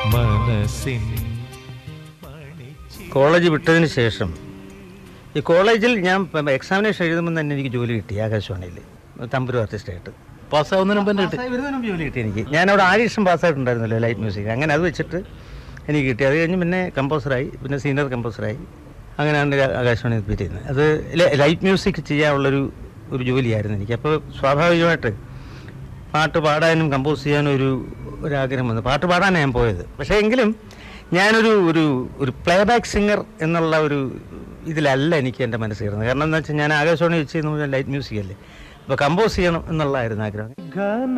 മനസ്സിൻ കോളേജ് വിട്ടതിന് ശേഷം ഈ കോളേജിൽ ഞാൻ എക്സാമിനേഷൻ എഴുതുമ്പോൾ തന്നെ എനിക്ക് ജോലി കിട്ടി ആകാശവാണിയിൽ തമ്പുരു ആർട്ടിസ്റ്റായിട്ട് പാസ്സാവുന്നതിന് മുമ്പ് തന്നെ കിട്ടി പാസ്സായി വരുന്നതിന് മുമ്പ് ജോലി കിട്ടി എനിക്ക് ഞാൻ അവിടെ ആരീഷം പാസ്സായിട്ടുണ്ടായിരുന്നല്ലോ ലൈറ്റ് മ്യൂസിക് അങ്ങനെ അത് വെച്ചിട്ട് എനിക്ക് കിട്ടി അത് കഴിഞ്ഞ് പിന്നെ കമ്പോസറായി പിന്നെ സീനിയർ കമ്പോസറായി അങ്ങനെയാണ് ഞാൻ ആകാശവാണി റിപ്പീറ്റ് ചെയ്യുന്നത് അത് ല- ലൈറ്റ് മ്യൂസിക് ചെയ്യാനുള്ളൊരു ഒരു ജോലിയായിരുന്നു എനിക്ക് അപ്പോൾ സ്വാഭാവികമായിട്ട് പാട്ട് പാടാനും കമ്പോസ് ചെയ്യാനും ഒരു ഒരാഗ്രഹം വന്നു പാട്ട് പാടാനാണ് ഞാൻ പോയത് പക്ഷേ എങ്കിലും ഞാനൊരു ഒരു ഒരു പ്ലേ ബാക്ക് സിംഗർ എന്നുള്ള ഒരു ഇതിലല്ല എനിക്ക് എൻ്റെ മനസ്സിൽ കിടന്നത് കാരണം എന്താ വെച്ചാൽ ഞാൻ ആകാശവാണി വെച്ച് ലൈറ്റ് മ്യൂസിക് അല്ലേ അപ്പോൾ കമ്പോസ് ചെയ്യണം എന്നുള്ളതായിരുന്നു ആഗ്രഹം ഘന